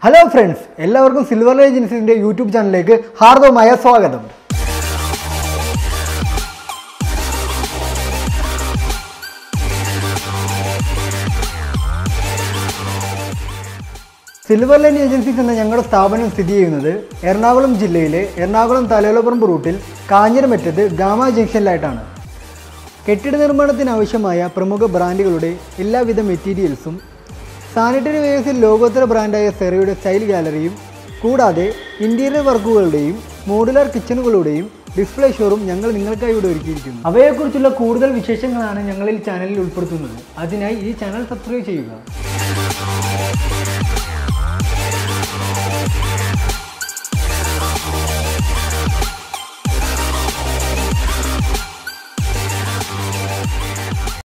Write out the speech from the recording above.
hello friends എല്ലാവർക്കും silver ഏജൻസിന്റെ YouTube ചാനലിലേക്ക് ഹാർദവമായ സ്വാഗതം സിൽവർ ലൈൻ ഏജൻസീസ് എന്ന ഞങ്ങളുടെ സ്ഥാപനം സ്ഥിതി ചെയ്യുന്നത് എറണാകുളം ജില്ലയിലെ എറണാകുളം തലയോലപ്പുറം റൂട്ടിൽ കാഞ്ഞിരമറ്റത്ത് ഗാമ ജംഗ്ഷനിലായിട്ടാണ് കെട്ടിട നിർമ്മാണത്തിന് ആവശ്യമായ പ്രമുഖ ബ്രാൻഡുകളുടെ എല്ലാവിധ മെറ്റീരിയൽസും സാനിറ്ററി വെയർസിൽ ലോകോത്തര ബ്രാൻഡായ സെറയുടെ സ്റ്റൈൽ ഗാലറിയും കൂടാതെ ഇൻറ്റീരിയർ വർക്കുകളുടെയും മോഡുലാർ കിച്ചണുകളുടെയും ഡിസ്പ്ലേ ഷോറും ഞങ്ങൾ നിങ്ങൾക്കായി ഇവിടെ ഒരുക്കിയിരിക്കുന്നു അവയെക്കുറിച്ചുള്ള കൂടുതൽ വിശേഷങ്ങളാണ് ഞങ്ങൾ ഈ ചാനലിൽ ഉൾപ്പെടുത്തുന്നത് അതിനായി ഈ ചാനൽ സബ്സ്ക്രൈബ് ചെയ്യുക